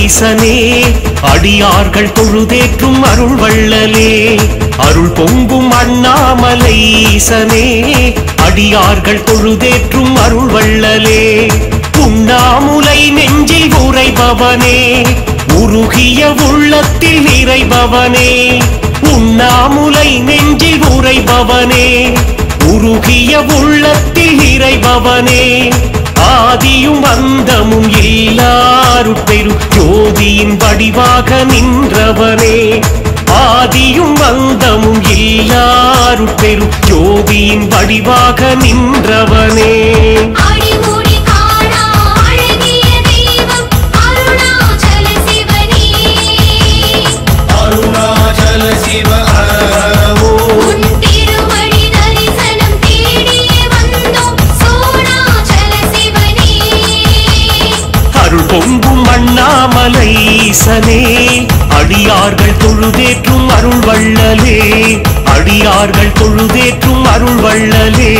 ஈசனே அடியார்கள் தொழுதேற்றும் அருள் வள்ளலே அருள் பொங்கும் அண்ணாமலை ஈசனே அடியார்கள் தொழுதேற்றும் அருள் வள்ளலே உண்ணாமுலை நெஞ்சில் உரைபவனே உருகிய உள்ளத்தில் நிறைபவனே உண்ணாமுலை நெஞ்சில் உரைபவனே உருகிய உள்ளத்தில் இறைபவனே ஆதியும் அந்தமும் எல்லாருட்பெரும் ஜோதியின் வடிவாக நின்றவனே ஆதியும் அந்தமும் எல்லாருட்பெரும் ஜோதியின் வடிவாக நின்றவனே அடிமுடி காணா அழகிய தெய்வம் அருணாச்சல சிவனே அருணாச்சல சிவ ஹரஹரவோ உன் திருவடி தரிசனம் தேடியே வந்தோம் சோணாச்சல சிவனே அருள் பொங்கும் அண்ணாமலை ஈசனே அடியார்கள் தொழுதேற்றும் அருள் வள்ளலே அடியார்கள் தொழுதேற்றும் அருள் வள்ளலே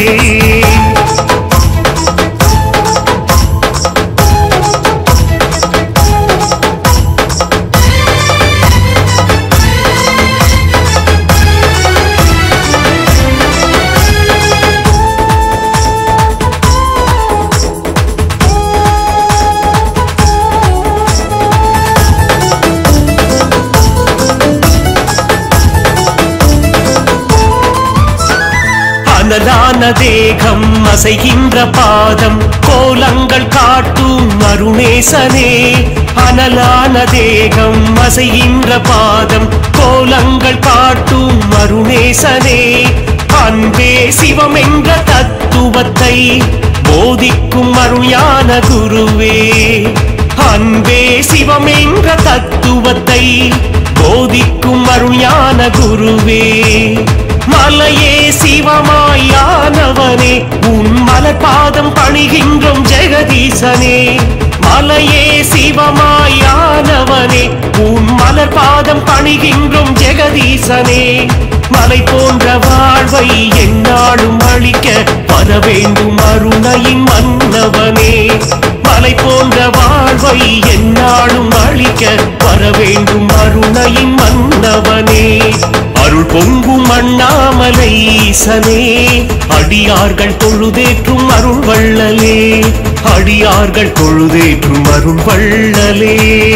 அனலான தேகம் அசைகின்ற பாதம் கோலங்கள் காட்டும் அருணேசனே அனலான தேகம் அசைகின்ற பாதம் கோலங்கள் காட்டும் அருணேசனே அன்பே சிவம் என்ற தத்துவத்தை போதிக்கும் அருள்யான குருவே அன்பே சிவம் என்ற தத்துவத்தை போதிக்கும் அருள்யான குருவே மலையே சிவமாயானவனே உன் மலர்பாதம் பணிகின்றோம் ஜெகதீசனே மலையே சிவமாயானவனே உன் மலர்பாதம் பணிகின்றோம் ஜெகதீசனே மலை போன்ற வாழ்வை எந்நாளும் அளிக்க வர வேண்டும் அருணையின் மன்னவனே மலை போன்ற வாழ்வை எந்நாளும் அளிக்க வர வேண்டும் அருணையின் மன்னவனே அருள் பொங்கும் அண்ணாமலை ஈசனே அடியார்கள் தொழுதேற்றும் அருள் வள்ளலே அடியார்கள் தொழுதேற்றும் அருள் வள்ளலே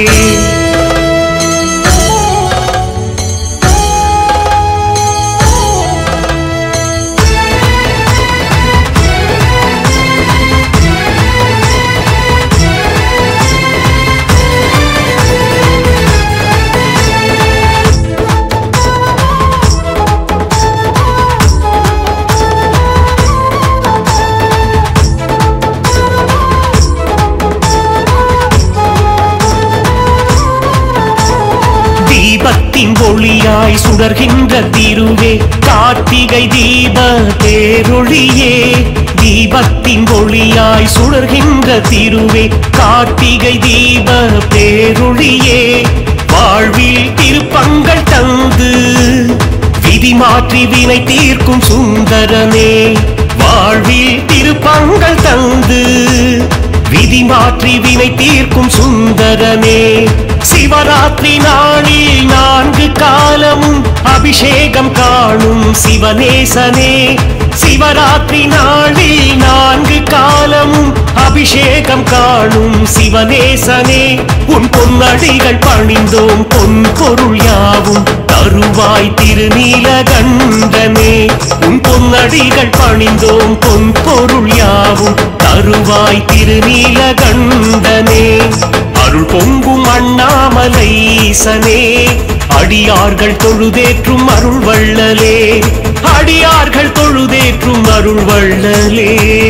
தீபத்தின் ஒளியாய் சுடர்கின்ற திருவே கார்த்திகை தீப தேரொளியே தீபத்தின் ஒளியாய் சுடர்கின்ற திருவே கார்த்திகை தீப பேரொளியே வாழ்வில் திருப்பங்கள் தந்து விதி மாற்றி வினை தீர்க்கும் சுந்தரனே வாழ்வில் திருப்பங்கள் தந்து விதி மாற்றி வினை தீர்க்கும் சுந்தரனே சிவராத்திரி நாளில் நான்கு காலமும் அபிஷேகம் காணும் சிவநேசனே சிவராத்திரி நாளில் நான்கு காலமும் அபிஷேகம் காணும் சிவநேசனே உன் பொன்னடிகள் பணிந்தோம் பொன் பொருள் யாவும் தருவாய் திருநீலகண்டனே உன் பொன்னடிகள் பணிந்தோம் பொன் பொருள் யாவும் தருவாய் திருநீலகண்டனே அருள் பொங்கும் அண்ணாமலை ஈசனே அடியார்கள் தொழுதேற்றும் அருள் வள்ளலே அடியார்கள் தொழுதேற்றும் அருள் வள்ளலே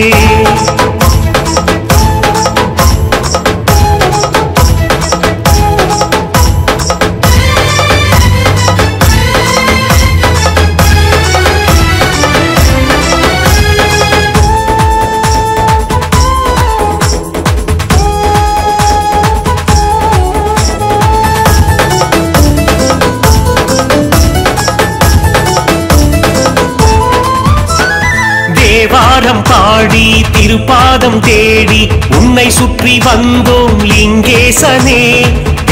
தேவாரம் பாடி திருப்பாதம் தேடி உன்னை சுற்றி வந்தோம் லிங்கேசனே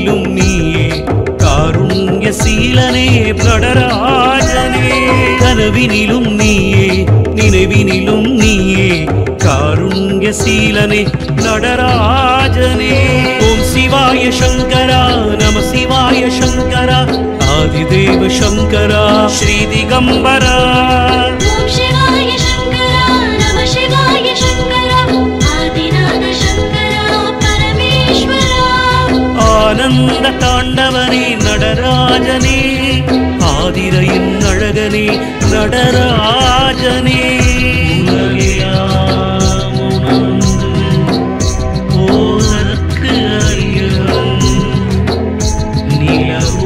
நினைவினிலும் நீயே காருண்ய சீலனே நடராஜனே கனவினிலும் நீயே நினைவினிலும் நீயே காருண்ய சீலனே நடராஜனே ஓம் சிவாய சங்கரா நம சிவாய சங்கரா ஆதிதேவ சங்கரா ஸ்ரீ திகம்பரா ॐ शिवाय शङ्करा नमः शिवाय शङ्करा आदिनाथ शङ्करा परमेश्वरा ஆனந்த தாண்டவனே நடராஜனே ஆதிரையின் அழகனே நடராஜனே உலகெல்லாம் உணர்ந்து போதற்கு அறியவும் நிலவுலாவிய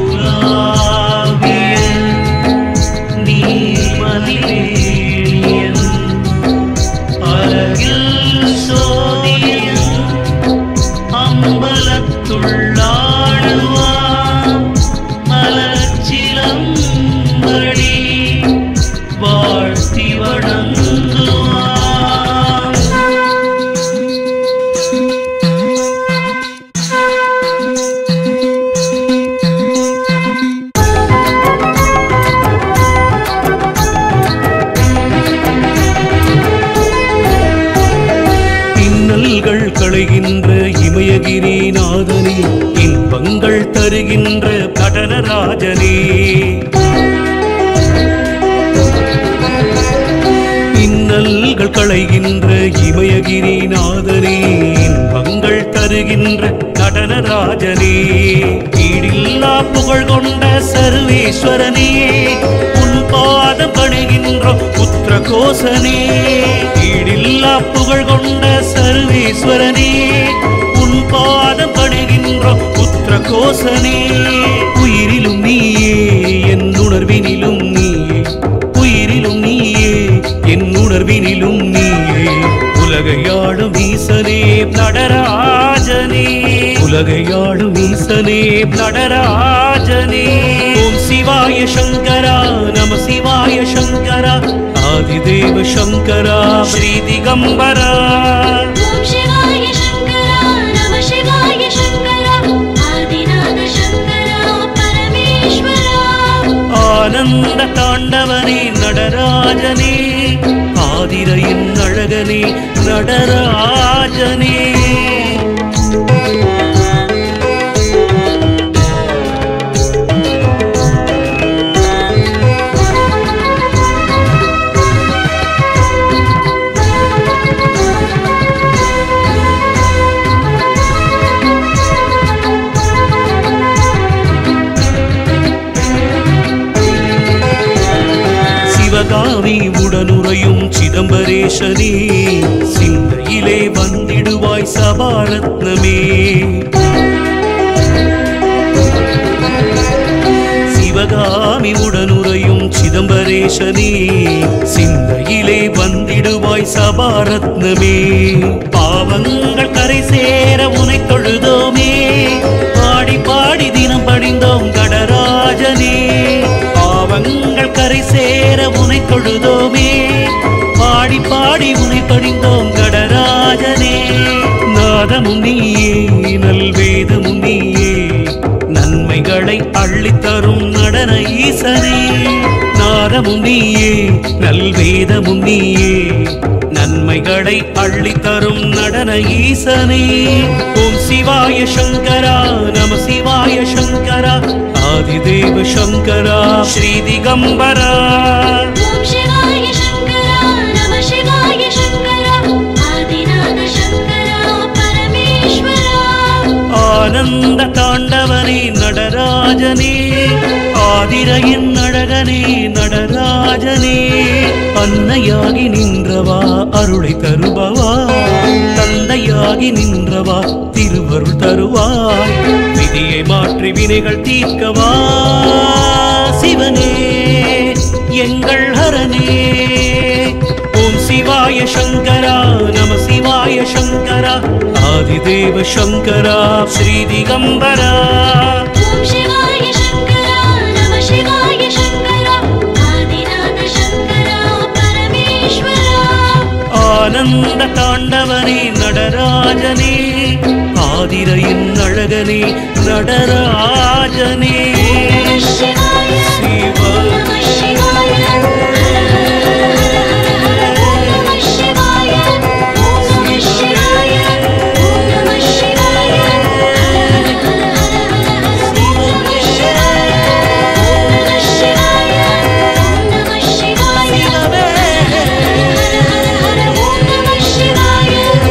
நீர்மதிவேணியன் அழகில் சோதியன் அம்பலத்துள்ளாடுவான் மலர்ச்சிலம்படி வாழ்த்தி வணங்குவான் இன்னல்கள் களைகின்ற இமயகிரி நாதனே இன்பங்கள் தருகின்ற கடனராஜனே இன்னல்கள் களைகின்ற இமயகிரி நாதனே இன்பங்கள் தருகின்ற நடனராஜனே ஈடில்லா புகழ் கொண்ட சர்வேஸ்வரனே உன் பாதம் பணிகின்றோம் புத்திர கோசனே ஈடில்லா புகழ் கொண்ட சர்வேஸ்வரனே உன் பாதம் பணிகின்றோம் புத்திர கோசனே உயிரிலும் நீயே என் உணர்வினிலும் நீயே உயிரிலும் நீயே என் உணர்வினிலும் நீயே உலகையாடும் ஈசனே நடராஜனே உலகையாடும் ஈசனே நடராஜனே ஓம் சிவாய சங்கரா நம சிவாய சங்கரா ஆதிதேவ சங்கரா ஸ்ரீ திகம்பரா ॐ शिवाय शङ्करा नमः शिवाय शङ्करा आदिनाथ शङ्करा परमेश्वरा ஆனந்த தாண்டவனே நடராஜனே ஆதிரையின் அழகனே நடராஜனே சிவகாமி உடனுறையும் சிதம்பரேசனே சிந்தையிலே வந்திடுவாய் சபாரத்னமே சிவகாமி உடனுறையும் சிதம்பரேசனே சிந்தையிலே வந்திடுவாய் சபாரத்னமே பாவங்கள் கரை சேர உனை தொழுதோமே பாடி பாடி தினம் படிந்தோம் கடராஜனே பாவங்கள் கரை சேர உனை தொழுதோமே பாடி பாடி உனை படிந்தோம் கடராஜனே நாதமும் நீயே நல்வேதமும் நீயே நன்மைகளை அள்ளித்தரும் நடன ஈசனே நாதமும் நீயே நல்வேதமும் நீயே நன்மைகளை அள்ளித்தரும் நடன ஈசனே ஓம் சிவாய சங்கரா நம சிவாய சங்கரா ஆதிதேவ சங்கரா ஸ்ரீ திகம்பரா ॐ शिवाय शङ्करा नमः शिवाय शङ्करा आदिनाथ शङ्करा परमेश्वरा ஆனந்த தாண்டவனே நடராஜனே ஆதிரையின் அழகனே நடராஜனே அன்னையாகி நின்றவா அருளை தருபவா தந்தையாகி நின்றவா திருவருள் தருவாய் விதியை மாற்றி வினைகள் தீர்க்கவா சிவனே எங்கள் ஹரனே ஓம் சிவாய சங்கரா நம சிவாய சங்கரா ஆதிதேவ சங்கரா ஸ்ரீ திகம்பரா ॐ शिवाय शङ्करा नमः शिवाय शङ्करा आदिनाथ शङ्करा परमेश्वरा ஆனந்த தாண்டவனே நடராஜனே ஆதிரையின் அழகனே நடராஜனே शिवाय சிவ नमः शिवाय नमः शिवाय नमः शिवाय नमः शिवाय नमः शिवाय नमः शिवाय नमः शिवाय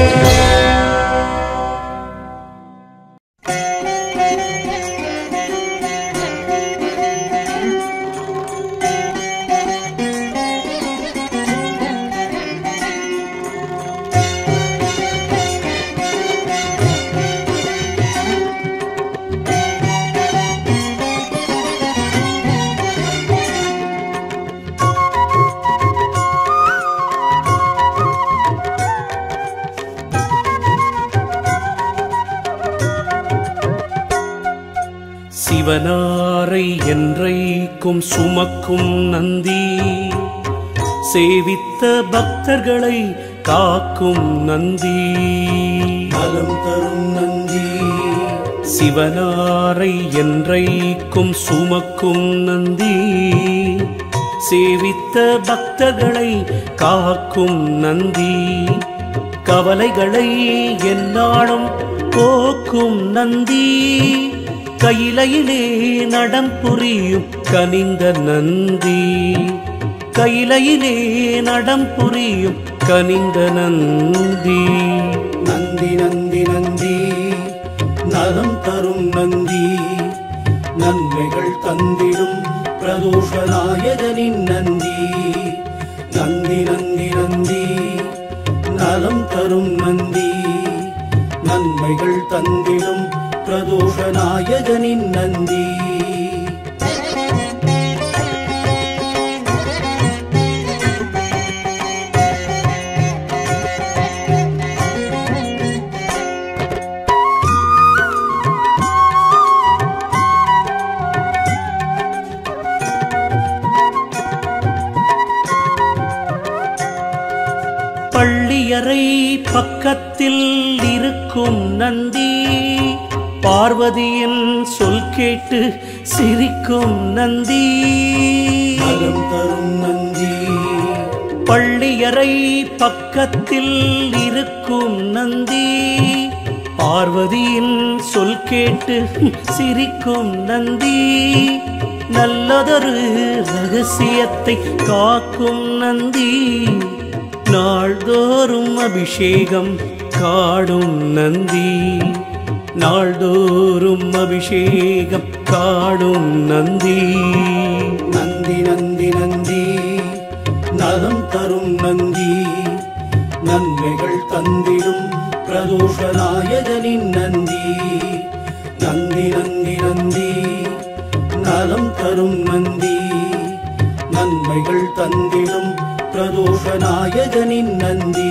சிவனாரை என்றைக்கும் சுமக்கும் நந்தி சேவித்த பக்தர்களை காக்கும் நந்தி நலம் தரும் நந்தி சிவனாரை என்றைக்கும் சுமக்கும் நந்தி சேவித்த பக்தர்களை காக்கும் நந்தி கவலைகளை என்னாலும் போக்கும் நந்தி கையிலையிலே நடம் புரியும் கனிந்த நந்தி கையிலையிலே நடம் புரியும் கனிந்த நந்தி நந்தி நந்தி நந்தி நலம் தரும் நந்தி நன்மைகள் தந்திடும் பிரதோஷநாயகனின் நந்தி நந்தி நந்தி நந்தி நலம் தரும் நந்தி நன்மைகள் தந்திடும் பிரதோஷநாயகனின் நந்தி பள்ளியறை பக்கத்தில் இருக்கும் நந்தி பார்வதியின் சொல் கேட்டு சிரிக்கும் நந்தி நலம் தரும் நந்தி பள்ளியறை பக்கத்தில் இருக்கும் நந்தி பார்வதியின் சொல் கேட்டு சிரிக்கும் நந்தி நல்லதொரு ரகசியத்தை காக்கும் நந்தி நாள்தோறும் அபிஷேகம் காடும் நந்தி நாள்தோறும் அபிஷேகம் காடும் நந்தி நந்தி நந்தி நந்தி நலம் தரும் நந்தி நன்மைகள் தந்திடும் பிரதோஷநாயகனின் நந்தி நந்தி நந்தி நந்தி நலம் தரும் நந்தி நன்மைகள் தந்திடும் பிரதோஷநாயகனின் நந்தி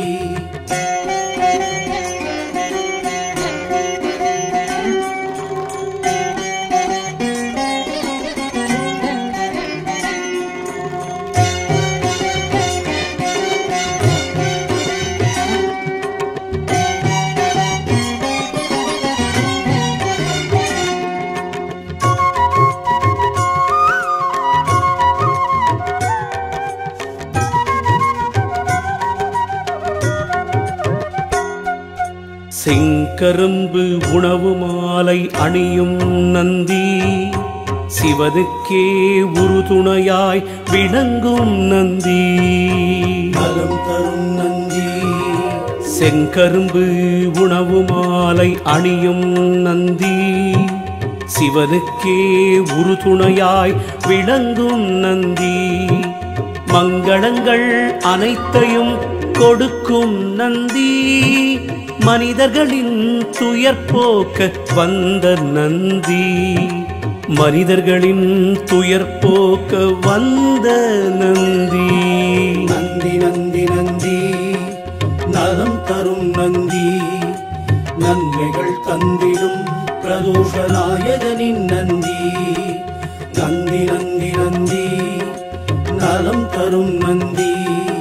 செங்கரும்பு உணவு மாலை அணியும் நந்தி சிவனுக்கே உறுதுணையாய் விளங்கும் நந்தி நலம் தரும் நந்தி செங்கரும்பு உணவு மாலை அணியும் நந்தி சிவனுக்கே உறுதுணையாய் விளங்கும் நந்தி மங்களங்கள் அனைத்தையும் கொடுக்கும் நந்தி மனிதர்களின் துயர் போக்க வந்த நந்தி மனிதர்களின் துயர் போக்க வந்த நந்தி நந்தி நந்தி நந்தி நலம் தரும் நந்தி நன்மைகள் தந்திடும் பிரதோஷநாயகனின் நந்தி நந்தி நந்தி நந்தி நலம் தரும் நந்தி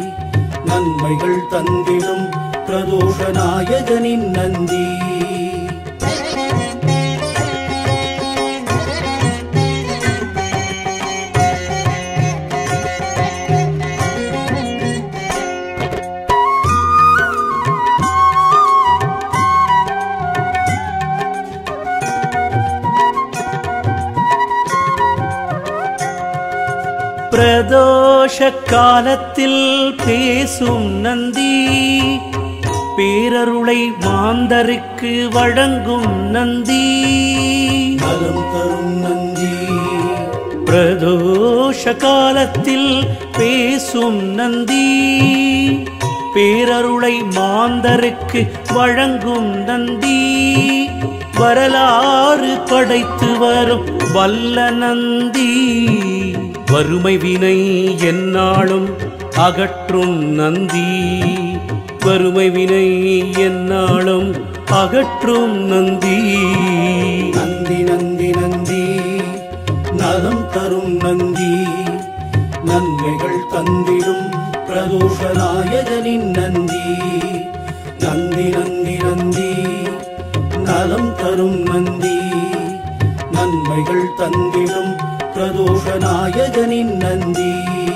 நன்மைகள் தந்திடும் பிரதோஷநாயகனின் நந்தி பிரதோஷ காலத்தில் பேசும் நந்தி பேரருளை மாந்தருக்கு வழங்கும் நந்தி நலம் தரும் நந்தி பிரதோஷ காலத்தில் பேசும் நந்தி பேரருளை மாந்தருக்கு வழங்கும் நந்தி வரலாறு படைத்து வரும் வல்ல நந்தி வறுமை வினை எந்நாளும் அகற்றும் நந்தி வறுமை வினை எந்நாளும் அகற்றும் நந்தி நந்தி நந்தி நந்தி நலம் தரும் நந்தி நன்மைகள் தந்திடும் பிரதோஷநாயகனின் நந்தி நந்தி நந்தி நந்தி நலம் தரும் நந்தி நன்மைகள் தந்திடும் பிரதோஷநாயகனின் நந்தி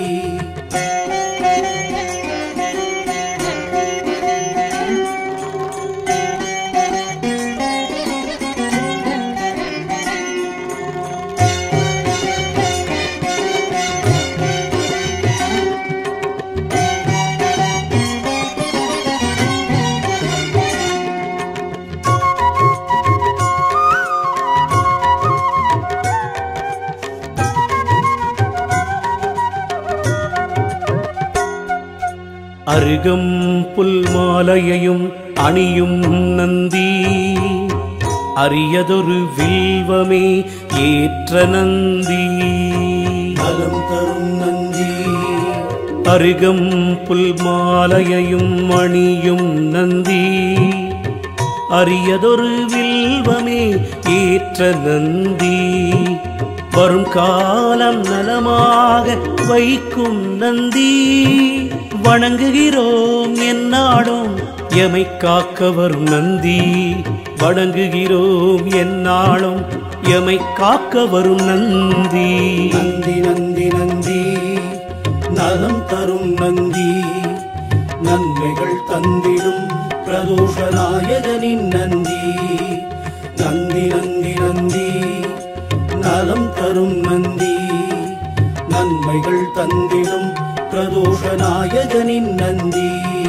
அருகம் புல் மாலையையும் அணியும் நந்தி அரியதொரு வில்வமே ஏற்ற நந்தி நலம் தரும் நந்தி அருகம் புல் மாலையையும் அணியும் நந்தி அரியதொரு வில்வமே ஏற்ற நந்தி வரும் காலம் நலமாக வைக்கும் நந்தி வணங்குகிறோம் எந்நாடும் எமை காக்க வரும் நந்தி வணங்குகிறோம் எந்நாளும் எமை காக்க வரும் நந்தி நந்தி நந்தி நந்தி நலம் தரும் நந்தி நன்மைகள் தந்திடும் பிரதோஷநாயகனின் நந்தி நந்தி நந்தி நந்தி நலம் தரும் நந்தி நன்மைகள் தந்திடும் பிரதோஷநாயகனின் நந்தி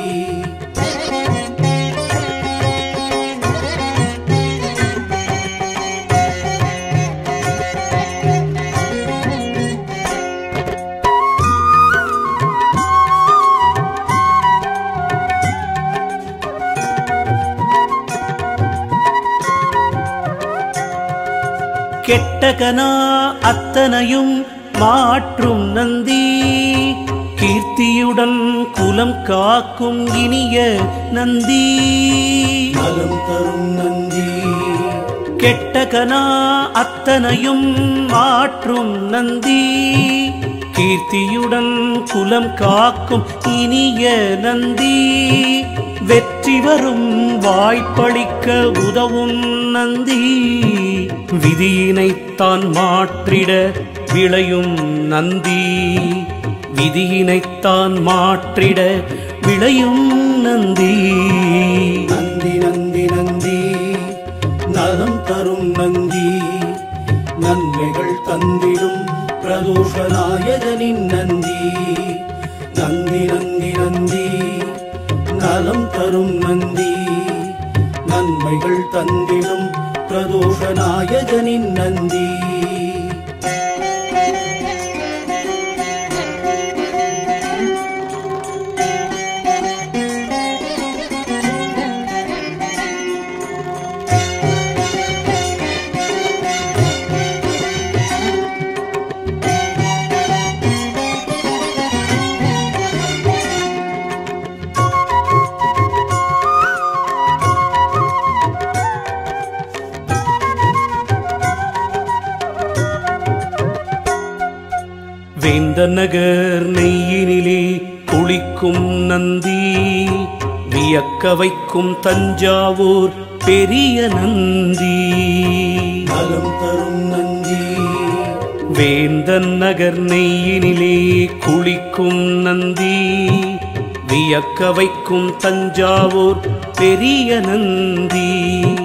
கெட்டகனா அத்தனையும் மாற்றும் நந்தி கீர்த்தியுடன் குலம் காக்கும் இனிய நந்தி நலம் தரும் நந்தி கெட்டகனா அத்தனையும் மாற்றும் நந்தி கீர்த்தியுடன் குலம் காக்கும் இனிய நந்தி வெற்றி வரும் வாய்ப்பளிக்க உதவும் நந்தி விதியினைத்தான் மாற்றிட விளையும் நந்தி விதியினைத்தான் மாற்றிட விளையும் நந்தி நந்தி நந்தி நந்தி நலம் தரும் நந்தி நன்மைகள் தந்திடும் பிரதோஷநாயகனின் நந்தி நந்தி நந்தி நந்தி நலம் தரும் நந்தி நன்மைகள் தந்திடும் பிரதோஷநாயகனின் நந்தி வேந்த நகர் நெய்யினிலே குளிக்கும் நந்தி வியக்க வைக்கும் தஞ்சாவூர் பெரிய நந்தி நலம் தரும் நந்தி வேந்தன் நகர் நெய்யினிலே குளிக்கும் நந்தி வியக்க வைக்கும் தஞ்சாவூர் பெரிய நந்தி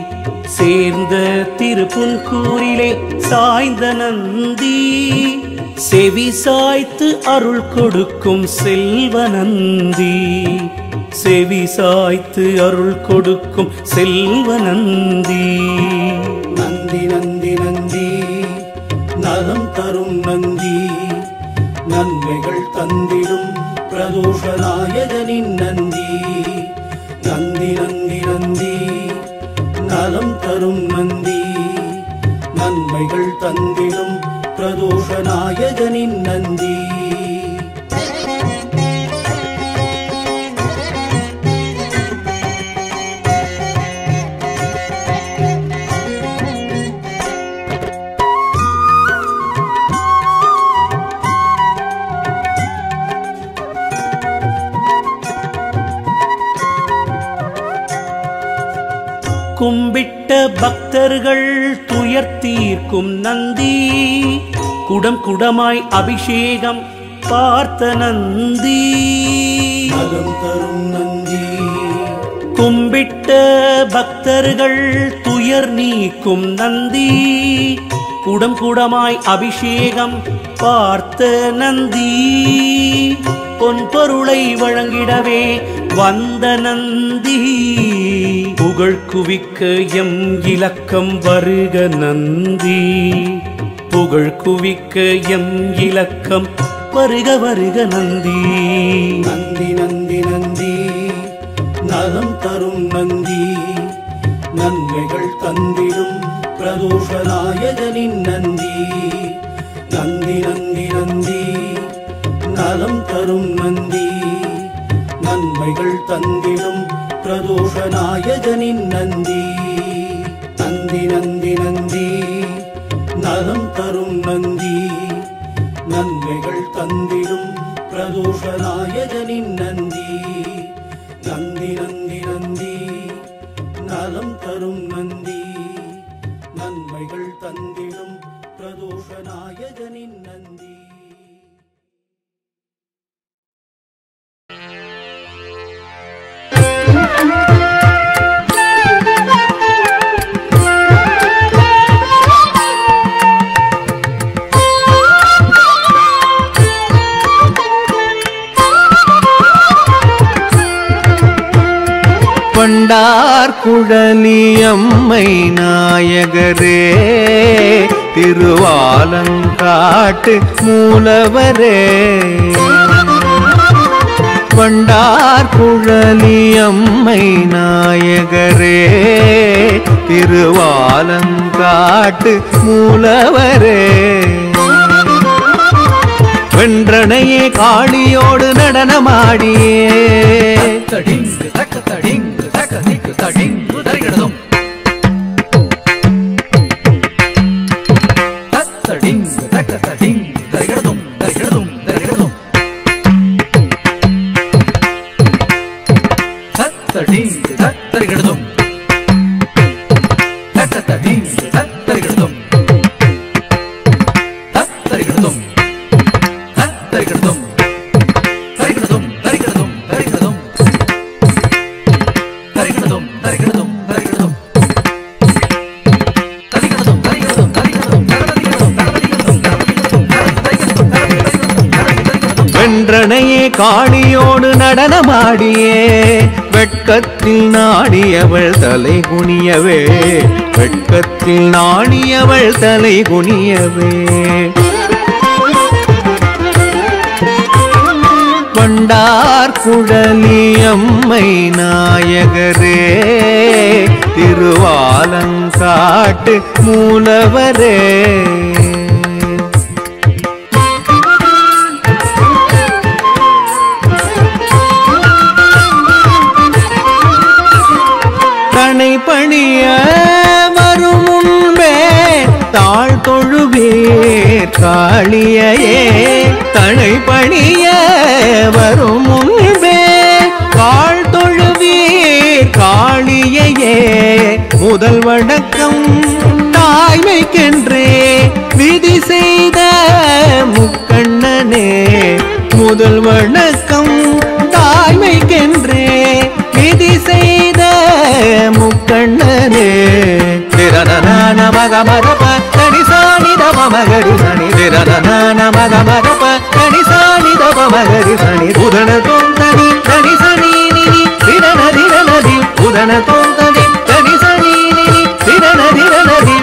சேர்ந்த திருப்புன்கூரிலே சாய்ந்த நந்தி செவி சாய்த்து அருள் கொடுக்கும் செல்வநந்தி செவி சாய்த்து அருள் கொடுக்கும் செல்வநந்தி நந்தி நந்தி நந்தி நலம் தரும் நந்தி நன்மைகள் தந்திடும் பிரதோஷ நாயகனின் நந்தி நந்தி நந்தி நந்தி நலம் தரும் நந்தி நன்மைகள் தந்திடும் பிரதோஷ நாயகனின் நந்தி கும்பிட்ட பக்தர்கள் துயர் தீர்க்கும் நந்தி குடம் குடமாய் அபிஷேகம் பார்த்த நந்தி நலம் தரும் நந்தி கும்பிட்ட பக்தர்கள் துயர் நீக்கும் நந்தி குடம் குடமாய் அபிஷேகம் பார்த்த நந்தி பொன் பொருளை வழங்கிடவே வந்த நந்தி புகழ் குவிக்க எம் இலக்கம் வருக நந்தி புகழ் குவிக்க எம் இலக்கம் வருக வருக நந்தி நந்தி நந்தி நந்தி நலம் தரும் நந்தி நன்மைகள் தந்திடும் பிரதோஷ நாயகனின் நந்தி நந்தி நந்தி நந்தி நலம் தரும் நந்தி நன்மைகள் தந்திடும் பிரதோஷ நாயகனின் நந்தி நந்தி நந்தி நந்தி நலம் தரும் நந்தி நன்மைகள் தந்திடும் பிரதோஷ நாயகனின் நந்தி நந்தி நந்தி நந்தி நலம் தரும் நந்தி நன்மைகள் தந்திடும் பிரதோஷ நாயகனின் நந்தி பண்டார் குழலி அம்மை நாயகரே திருவாலங்காட்டு மூலவரே பண்டார் குழலி அம்மை நாயகரே திருவாலங்காட்டு மூலவரே வென்றனையே காளியோடு நடனமாடியே தடிங்கு தக்க தடிங்கு தக்க திக்கு தடிங்கு தரிகிடதும் தத்தடிங்கு தக்க தடிங்கு தரிகிடதும் தரிகிடதும் தரிகிடதும் தத்தடிங்கு தத்தரிகிடதும் தக்க தடிங்கு தத்தரிகிடதும் தத்தரிகிடதும் தத்தரிகிடதும் தரிகிடதும் தரிகிடதும் தரிகிடதும் தரிகிடதும் தரிகிடதும் தரிகிடதும் தரிகிடதும் தரிகிடதும் தரிகிடதும் தரதரிகிடதும் தரதரிகிடதும் தரதரிகிடதும் தரதரிகிடதும் தரதரிகிடதும் தரதரிகிடதும் வென்றனையே காளியோடு நடனமாடியே வெட்கத்தில் நாடியவள் தலை குனியவே வெட்கத்தில் நாடியவள் தலை குனியவே பண்டார் குழலி அம்மை நாயகரே திருவாலங்காட்டு மூலவரே தனை பணிய வரும் முன்பே தாழ் தொழுவீர் காளியையே தனை பணிய வரும் முன்பே கால் தொழுவீர் காளியையே முதல் வணக்கம் தாய்மைக்கென்றே விதி செய்த முக்கண்ணனே முதல் வணக்கம் தாய்மைக்கென்றே விதி செய்த முக்கண்ணனே திரனன மக மரப தடி சாணிதமா மகரி சனி திரதன மக மகப கணி சாணி தப மகரி சனி உதன தோந்தனி கணி சனி நினி திரன திரனதி உதன தோந்தனி கணி சனி நினி திரன திரனதி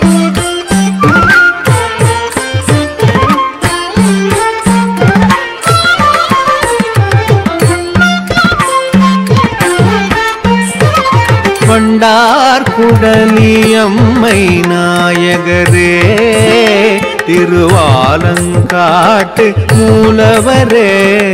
வண்டார் குடலி அம்மை நாயகரே திருவாலங்காட்டு மூலவரே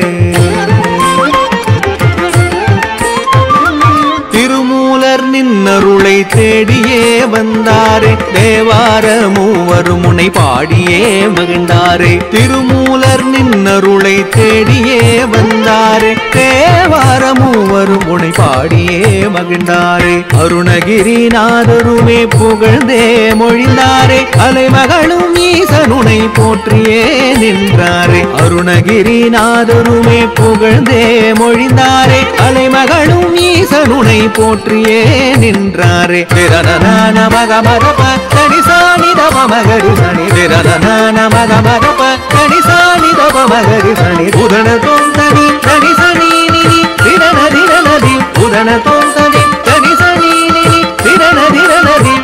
திருமூலர் நின்னருளை தேடியே வந்தாரே தேவார மூவர் முனை பாடியே மகிழ்ந்தாரே திருமூலர் நின்னருளை தேடியே வந்தாரே தேவார மூவர் முனை பாடியே மகிழ்ந்தாரே அருணகிரிநாதருமே புகழ்ந்தே மொழிந்தாரே அலைமகளும் ஈசனுனை போற்றியே நின்றாரே அருணகிரிநாதருமே புகழ்ந்தே மொழிந்தாரே அலைமகளும் ஈசனுனை போற்றியே நின்றாரே திரதன மக மரப கணிசாணி தப மகரி சனி திரதன மக மரப கணிசாணி தப மகரி சனி உதன தோந்தனி கணிசனி நினி திரன திரனதி உதன தோந்தனி கணிசனி நினி திரன திரனதி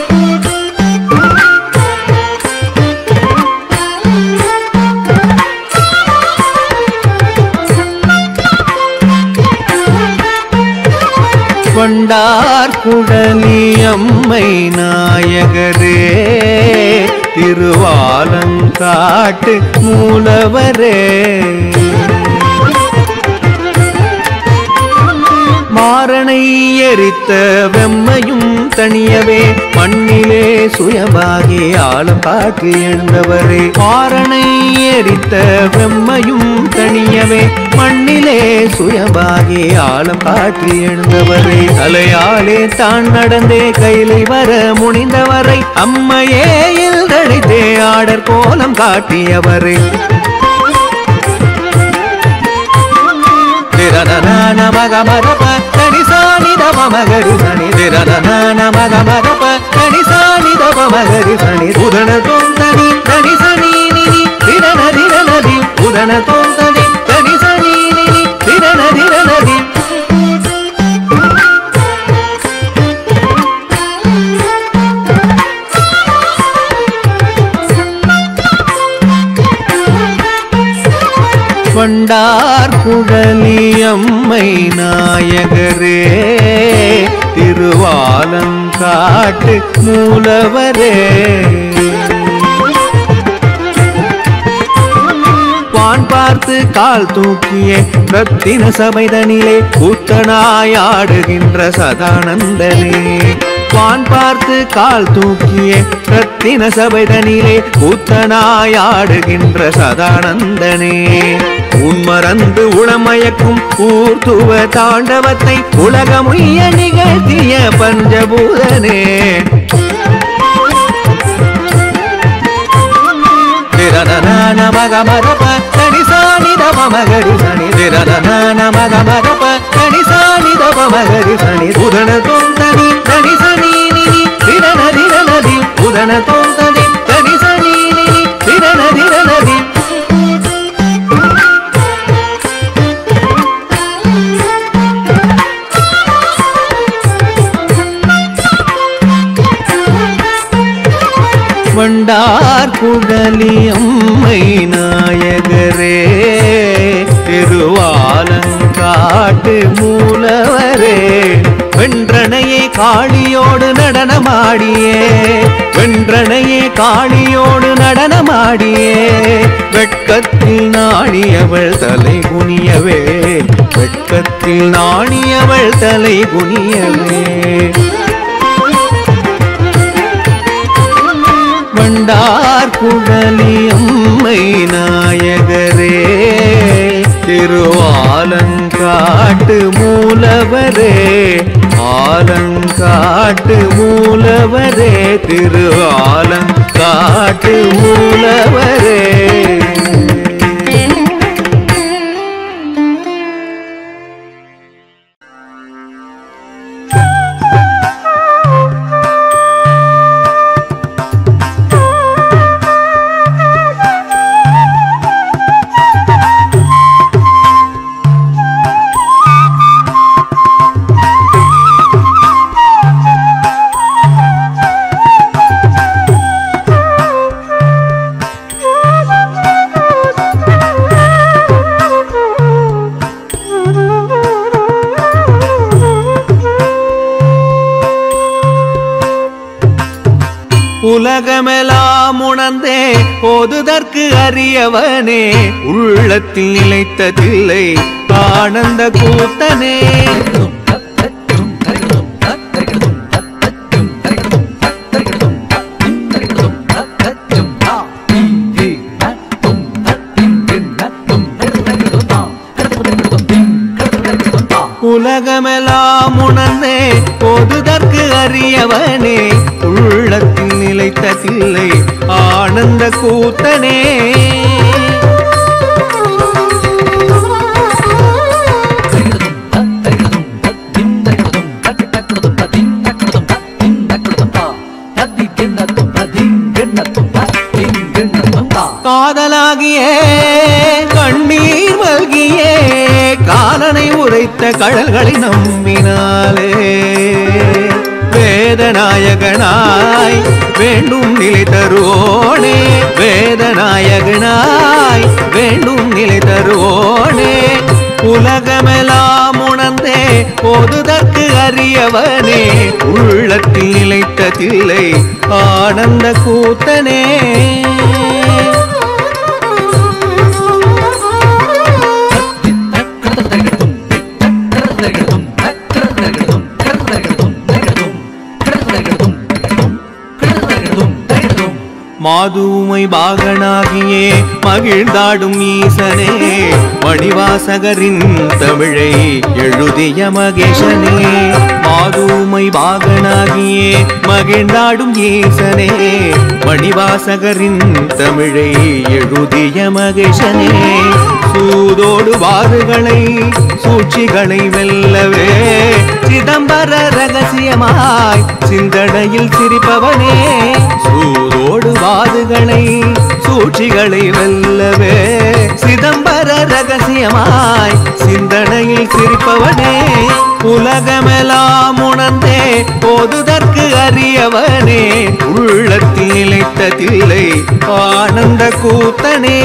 கொண்டார் குடலி அம்மை நாயகரே திருவாலங்காட்டு மூலவரே மாறனை எரித்த வெம்மையும் தனியவே மண்ணிலே சுயமாகி ஆழம் காட்டி எழுந்தவரே மாறனை எரித்த வெம்மையும் தனியவே மண்ணிலே சுயமாகி ஆழம் காட்டி எழுந்தவரே தலையாலே தான் நடந்தே கையிலை வர முனிந்தவரை அம்மையே இல்தழைத்தே ஆடர் கோலம் காட்டியவரே திரதன மக மரப கணிசாணி தப மகரி சனி திரதன மக மரப கணிசாணி தப மகரி சனி உதன தோந்தனி கணிசனி நினி திரன திரனதி உதன தோந்தனி கணிசனி நினி திரன திரனதி கொண்டார் குழலி அம்மை நாயகரே திருவாலங்காட்டு மூலவரே வான் பார்த்து கால் தூக்கிய ரத்தின சபைதனிலே கூத்தனாய் ஆடுகின்ற சதானந்தனே வான் பார்த்து கால் தூக்கிய ரத்தின சபைதனிலே கூத்தனாய் ஆடுகின்ற சதானந்தனே உன்மறந்து உளமயக்கும் ஊர்த்துவ தாண்டவத்தை உலகமுய்ய நிகழ்த்திய பஞ்சபூதனே திரதன மக மரப கணிசாணி தப மகரி சனி திரதன மக மரப கணிசாணி தப மகரி சனி உதன தோந்தனி கணிசனி நினி திரன திரனதி உதன தோந்தனி கணிசனி நினி திரன திரனதி வண்டார் குழலி அம்மை நாயகரே திருவாலங்காட்டு மூலவரே வென்றனையே காளியோடு நடனமாடியே வென்றனையே காளியோடு நடனமாடியே வெட்கத்தில் நாடியவள் தலை குனியவே வெட்கத்தில் நாடியவள் தலை குனியவே வண்டார் குழலி அம்மை நாயகரே திருவாலங்காட்டு மூலவரே ஆலங்காட்டு மூலவரே திருவாலங்காட்டு மூலவரே உலகமெல்லாம் உணர்ந்தே ஓதுதற்கு அறியவனே உள்ளத்தில் நிலைத்ததில்லை ஆனந்த கூத்தனே உலகமெல்லாம் உணர்ந்தே ஓதுதற்கு அறியவனே உள்ளத்தில் நிலைத்ததில்லை ஆனந்த கூத்தனே காதலாகிய கண்ணீர் மல்கியே காலனை உரைத்த கடல்களை நம்பினாலே வேதநாயகனாய் வேண்டும் நிலை தருவோனே வேதநாயகனாய் வேண்டும் நிலை தருவோனே உலகமெல்லாம் உணர்ந்தே போதுதற்கு அறியவனே உள்ளத்தில் நிலைத்ததில்லை ஆனந்த கூத்தனே மாதூமை பாகனாகியே மகிழ்ந்தாடும் ஈசனே மணிவாசகரின் தமிழை எழுதிய மகேஷனே மாதூமை பாகனாகியே மகிழ்ந்தாடும் ஈசனே மணிவாசகரின் தமிழை எழுதிய மகேஷனே சூதோடு வாறுகளை சூழ்ச்சிகளை வெல்லவே சிதம்பர ரகசியமாய் சிந்தனையில் சிரிப்பவனே சூதோடு வாதுகளை சூழ்ச்சிகளை வெல்லவே சிதம்பர ரகசியமாய் சிந்தனையில் சிரிப்பவனே உலகமெல்லாம் உணர்ந்தே போதுதற்கு அறியவனே உள்ளத்தில் நிலைத்ததில்லை ஆனந்த கூத்தனே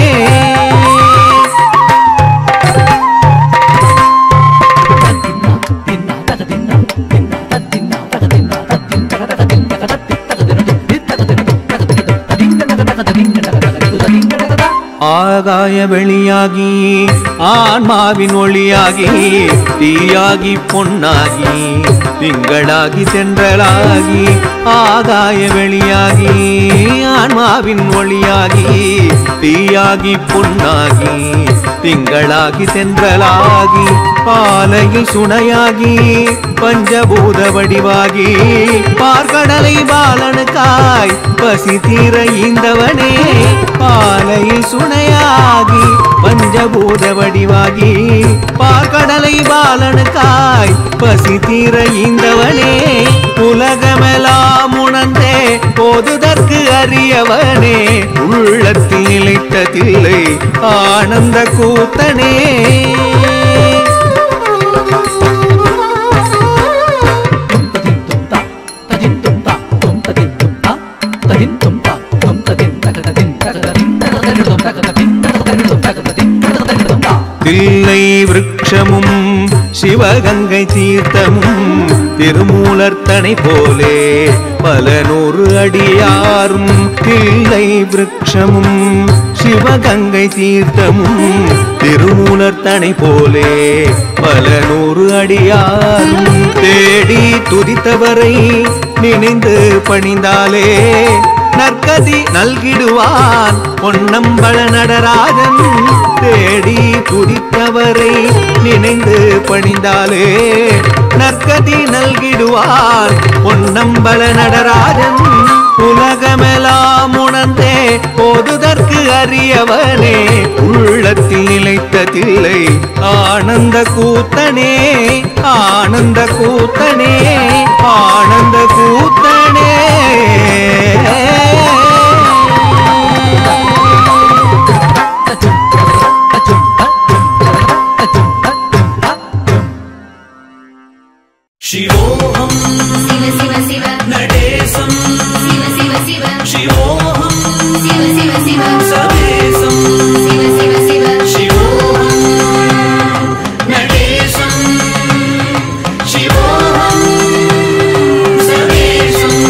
ஆகாய வெளியாகி ஆன்மாவின் ஒளியாகி தீயாகி பொன்னாகி திங்களாகி தென்றலாகி ஆகாய வெளியாகி ஆன்மாவின் ஒளியாகி தீயாகி பொன்னாகி திங்களாகி தென்றலாகி பாலையில் சுனையாகி பஞ்சபூத வடிவாகி பார்க்கடலை பாலனுக்காய் பசி தீர ஈந்தவனே பாலையில் சுனையாகி பஞ்சபூத வடிவாகி பார்க்கடலை பாலனுக்காய் பசி தீர ஈந்தவனே உலகமெல்லாம் உணர்ந்தே போதுதற்கு அறியவனே உள்ளத்தில் நிலைத்ததில்லை ஆனந்த கூத்தனே தில்லை விருட்சமும் சிவகங்கை தீர்த்தமும் திருமூலர்த்தனை போலே பல நூறு அடியாரும் தில்லை விருட்சமும் சிவகங்கை தீர்த்தமும் திருமூலர்த்தனை போலே பல நூறு அடியாரும் தேடி துதித்தவரை நினைந்து பணிந்தாலே நற்கதி நல்கிடுவான் பொன்னம்பல நடராஜன் தேடி துதித்தவரை நினைந்து பணிந்தாலே நற்கதி நல்கிடுவான் பொன்னம்பல நடராஜன் உலகமெல்லாம் உணர்ந்தே போதுதற்கு அறியவனே உள்ளத்தில் நிலைத்ததில்லை ஆனந்த கூத்தனே ஆனந்த கூத்தனே ஆனந்த கூத்தனே शिवोऽहं शिव शिव शिव नटेशं शिव शिव शिव शिवोऽहं शिव शिव शिव सदेशं शिव शिव शिव शिवोऽहं नटेशं शिवोऽहं सदेशं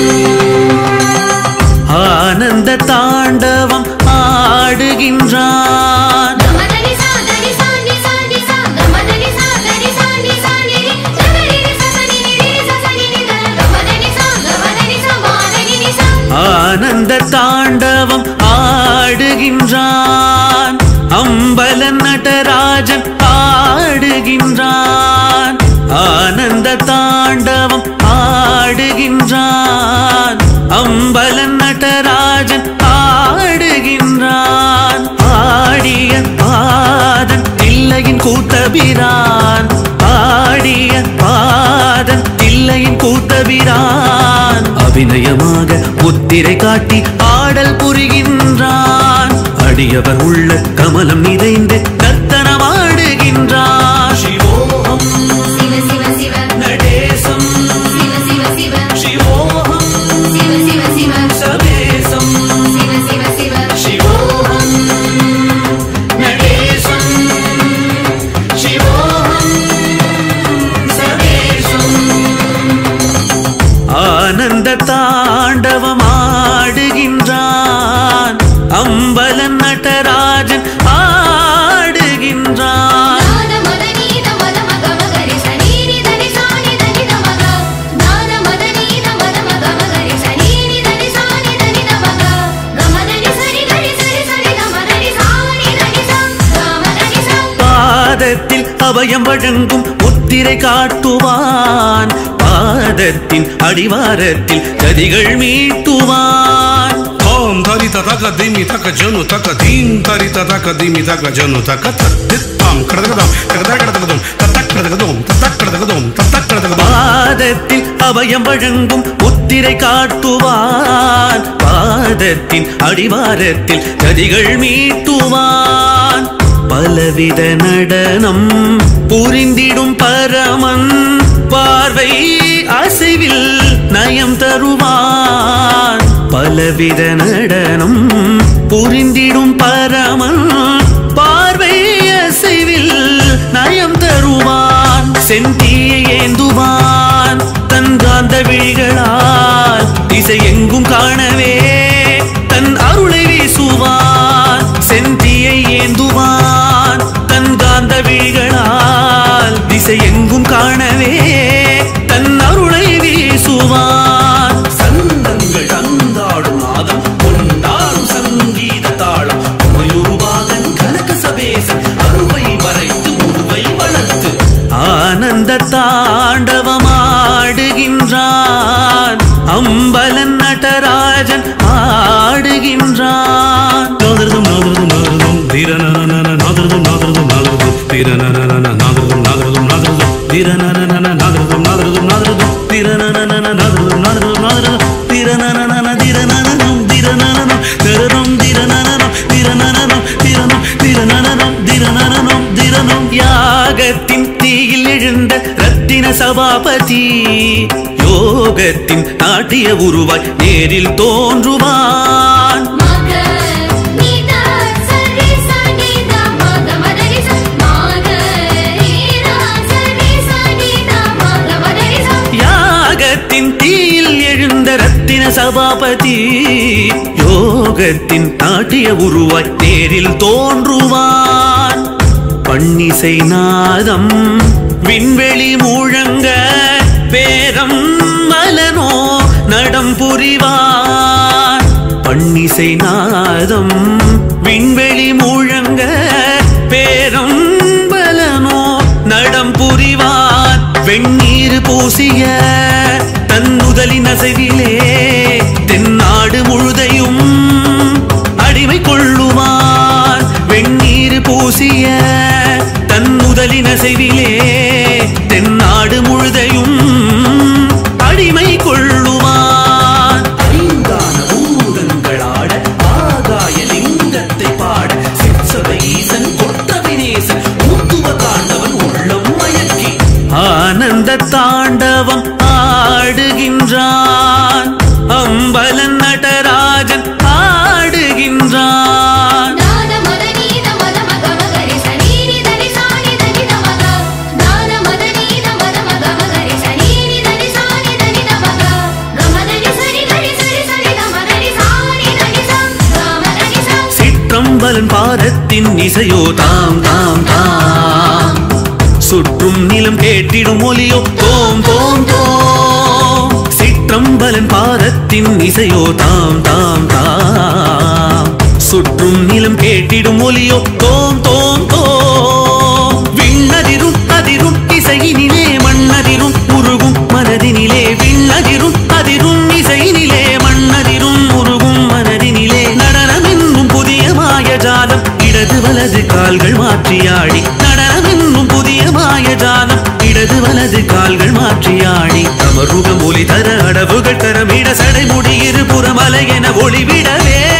தாண்டவம் ஆடுகின்றான் கமதனி சாதனி சாணி சாணி சா கமதனி சாதனி சாணி சாணி ரி சதனி ரி சசனி ரி சசனி ரி த கமதனி சா கமதனி சா மாதனி நி சா ஆனந்த தாண்டவம் ஆடுகின்றான் அம்பல நடராஜன் ஆடுகின்றான் ஆனந்த தாண்டவம் ஆடுகின்றான் அம்பல நடராஜன் ஆடுகின்றான் ஆடிய பாதன் இல்லையின் கூத்தபிரான் ஆடிய பாதன் இல்லையின் கூத்தபிரான் அபிநயமாக முத்திரை காட்டி ஆடல் புரிகின்றான் அடியவர் உள்ள கமலம் நிறைந்து நர்த்தனமாடுகின்றான் शिवोऽहं சிவ சிவ சிவ नटेशं சிவ சிவ சிவ शिवोऽहं சிவ சிவ சிவ सवेशं சிவ சிவ சிவ शिवोऽहं नटेशं शिवोऽहं सवेशम् ஆனந்த தாண்டவம் ஆடுகின்றான் அம்பல நடராஜன் ஆடுகின்றான் ஞான மதனி த மத மக மகரி சனி ரி தனி சாணி தனி த மக ஞான மதனி த மத மக மகரி சனி ரி தனி சாணி தனி த மக கமதனி சரி தனி சரி சரி கமதனி சாணி தனி சா கமதனி சா பாதத்தில் அபயம் வழங்கும் முத்திரை காட்டுவான் பாதத்தின் அடிவாரத்தில் கதிகள் மீட்டுவான் ఓం తరిత తక దిమి తక జను తక దీం తరిత తక దిమి తక జను తక తత్తిత్తాం కడదగదం కడదగడదగదం తత్తక్కడదగదం తత్తక్కడదగదం తత్తక్కడదగదం பாதத்தில் அபயம் வழங்கும் முத்திரை காட்டுவான் பாதத்தின் அடிவாரத்தில் கதிகள் மீட்டுவான் பலவித நடனம் புரிந்திடும் பரமன் பார்வை அசைவில் நயம் தருவான் பலவித நடனம் புரிந்திடும் பரமன் பார்வை அசைவில் நயம் தருவான் செந்தியை ஏந்துவான் தன் காந்த விழிகளால் திசை எங்கும் காணவே தன் அருளை வீசுவான் செந்தியை ஏந்துவான் தன் காந்த விழிகளால் திசை எங்கும் காணவே தன் அருளை வீசுவான் சந்தங்கள் தந்தாடும் நாதம் கொண்டாடும் சங்கீத தாளம் மயூர்பாகன் கனக சபேசன் அருவை மறைத்து உருவை வளர்த்து ஆனந்த தாண்டவமாடுகின்றான் அம்பலன் நடராஜன் ஆடுகின்றான் நாதர்தம் நாதர்தம் நாதர்தம் தீரனனன நாதர்தம் நாதர்தம் நாதர்தம் தீரனனன நாதர்தம் நாதர்தம் நாதர்தம் தீரனனன நாதர்தம் நாதர்தம் நாதர்தம் தீரனனன நாதர்தம் நாதர்தம் நாதர்தம் தீரனனன தீரனனனம் தீரனனனம் தீரனம் தீரனனனம் தீரனனனம் தீரனம் தீரனனனம் தீரனனனம் தீரனம் யாகத்தின் தீயில் எழுந்த ரத்தின சபாபதி யோகத்தின் நாட்டிய உருவாய் நேரில் தோன்றுவான் மக நீத சரி சனி த மக மதனி ச மக நீத சரி சனி த மக மதனி ச யாகத்தின் தீயில் எழுந்த ரத்தின சபாபதி யோகத்தின் நாட்டிய உருவாய் நேரில் தோன்றுவான் பன்னிசை நாதம் விண்வெளி முழங்க பேரம் மலனோ நடம் புரிவான் பன்னிசை நாதம் விண்வெளி முழங்க பேரம் பலனோ நடம் புரிவான் வெண்ணீர் பூசிய தன் முதலின் அசைவிலே தென்னாடு முழுதையும் அடிமை கொள்ளுவான் வெண்ணீர் பூசிய தன் முதலின் அசைவிலே தென்னாடு முழுதையும் அடிமை கொள்ளுவான் ஐந்தான பூதங்களாட ஆகாய லிங்கத்தை பாட சிற்சபை ஈசன் கொட்ட வினேசன் ஊத்துவ தாண்டவன் உள்ளம் மயக்கி ஆனந்த தாண்டவம் ஆடுகின்றான் சிற்றம்பலன் பாரத்தின் இசையோ தாம் தாம் தாம் சுற்றும் நிலம் கேட்டிடும் ஒலியோ தோம் தோம் தோம் சிற்றம்பலன் பாரத்தின் இசையோ தாம் தாம் தாம் சுற்றும் நிலம் கேட்டிடும் ஒலியோ தோம் தோம் தோம் விண்ணதிரும் அதிரும் இசையினிலே மண்ணதிரும் உருகும் மனதினிலே விண்ணதிரும் அதிரும் இசையினிலே மண்ணதிரும் உருகும் மனதினிலே நடனம் என்னும் புதிய மாயஜாலம் இடது வலது கால்கள் மாற்றியாடி நடனம் என்னும் புதிய மாயஜாலம் இடது வலது கால்கள் மாற்றியாடி தமருகம் ஒளி தர அடவுகள் தரமிட சடைமுடி இருபுறம் அலை என ஒளிவிடவே